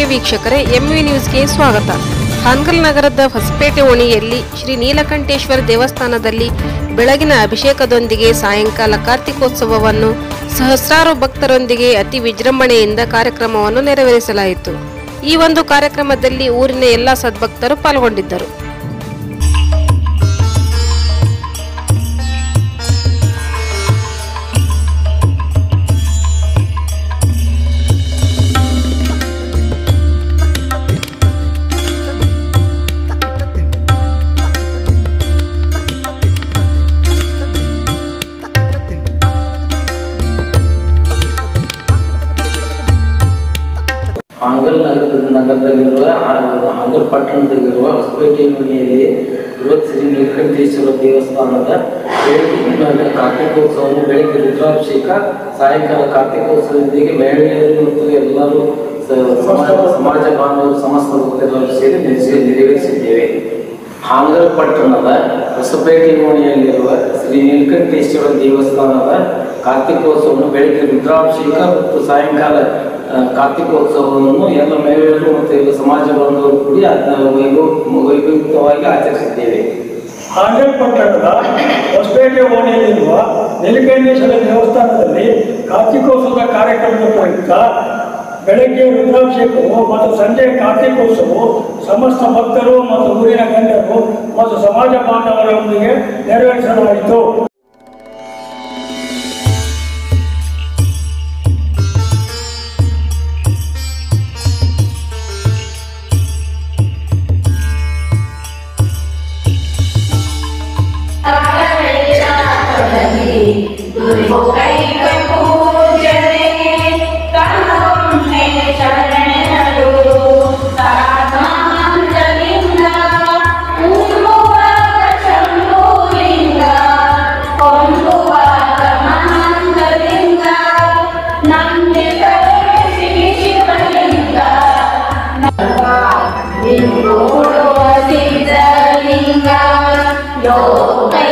ವೀಕ್ಷಕರೇ ಎಂವಿ ನ್ಯೂಸ್ಗೆ ಸ್ವಾಗತ ಹಾನ್ಗಲ್ ನಗರದ ಹೊಸಪೇಟೆ ಓಣಿಯಲ್ಲಿ ಶ್ರೀ ನೀಲಕಂಠೇಶ್ವರ ದೇವಸ್ಥಾನದಲ್ಲಿ ಬೆಳಗಿನ ಅಭಿಷೇಕದೊಂದಿಗೆ ಸಾಯಂಕಾಲ ಕಾರ್ತಿಕೋತ್ಸವವನ್ನು ಸಹಸ್ರಾರು ಭಕ್ತರೊಂದಿಗೆ ಅತಿ ವಿಜೃಂಭಣೆಯಿಂದ ಕಾರ್ಯಕ್ರಮವನ್ನು ನೆರವೇರಿಸಲಾಯಿತು ಈ ಒಂದು ಕಾರ್ಯಕ್ರಮದಲ್ಲಿ ಊರಿನ ಎಲ್ಲ ಸದ್ಭಕ್ತರು ಪಾಲ್ಗೊಂಡಿದ್ದರು ಹಾಂಗಲ್ ನಗರದ ನಗರದಲ್ಲಿರುವ ಆ- ಹಾಂಗಲ್ ಪಟ್ಟಣದಲ್ಲಿರುವ ಹೊಸಪೇಟೆ ಮನೆಯಲ್ಲಿ ಇರುವ ಶ್ರೀ ನೀಲಕಂಠೇಶ್ವರ ದೇವಸ್ಥಾನದ ಬೆಳಗ್ಗೆ ಕಾರ್ತಿಕೋತ್ಸವವನ್ನು ಬೆಳಗ್ಗೆ ರುದ್ರಾಭಿಷೇಕ ಸಾಯಂಕಾಲ ಕಾರ್ತಿಕೋತ್ಸವದೊಂದಿಗೆ ಮಹಿಳೆಯರು ಮತ್ತು ಎಲ್ಲರೂ ಸ- ಸಮಾಜ ಸಮಾಜ ಬಾಂಧವರು ಸಮಸ್ತ ಭಕ್ತರೆಲ್ಲರೂ ಸೇರಿ ನೆನೆಸಿ- ನೆರವೇರಿಸಿದ್ದೇವೆ ಹಾಂಗಲ್ ಪಟ್ಟಣದ ಹೊಸಪೇಟೆ ಓಣಿಯಲ್ಲಿರುವ ಶ್ರೀ ನೀಲಕಂಠೇಶ್ವರ ದೇವಸ್ಥಾನದ ಕಾರ್ತಿಕೋತ್ಸವವನ್ನು ಬೆಳಗ್ಗೆ ರುದ್ರಾಭಿಷೇಕ ಮತ್ತು ಸಾಯಂಕಾಲ ಆ, ಕಾರ್ತಿಕೋತ್ಸವವನ್ನು ಎಲ್ಲ ಮಹಿಳೆಯರು ಮತ್ತು ಎಲ್ಲ ಸಮಾಜ ಬಾಂಧವರು ಕೂಡಿ ಅದನ್ನ ವೈಭವ ವೈಭವಯುತವಾಗಿ ಆಚರಿಸಿದ್ದೇವೆ ಹಾಂಗಲ್ ಪಟ್ಟಣದ ಹೊಸಪೇಟೆ ಓಣಿಯಲ್ಲಿರುವ ನೀಲಕಂಠೇಶ್ವರ ದೇವಸ್ಥಾನದಲ್ಲಿ ಕಾರ್ತಿಕೋತ್ಸವದ ಕಾರ್ಯಕ್ರಮದ ಪ್ರಯುಕ್ತ ಬೆಳಗ್ಗೆ ರುದ್ರಾಭಿಷೇಕವು ಮತ್ತು ಸಂಜೆ ಕಾರ್ತಿಕೋತ್ಸವವು ಸಮಸ್ತ ಭಕ್ತರು ಮತ್ತು ಊರಿನ ಗಣ್ಯರು ಮತ್ತು ಸಮಾಜ ಬಾಂಧವರೊಂದಿಗೆ ನೆರವೇರಿಸಲಾಯಿತು ಲಿಂಗ ಯೋಗೈ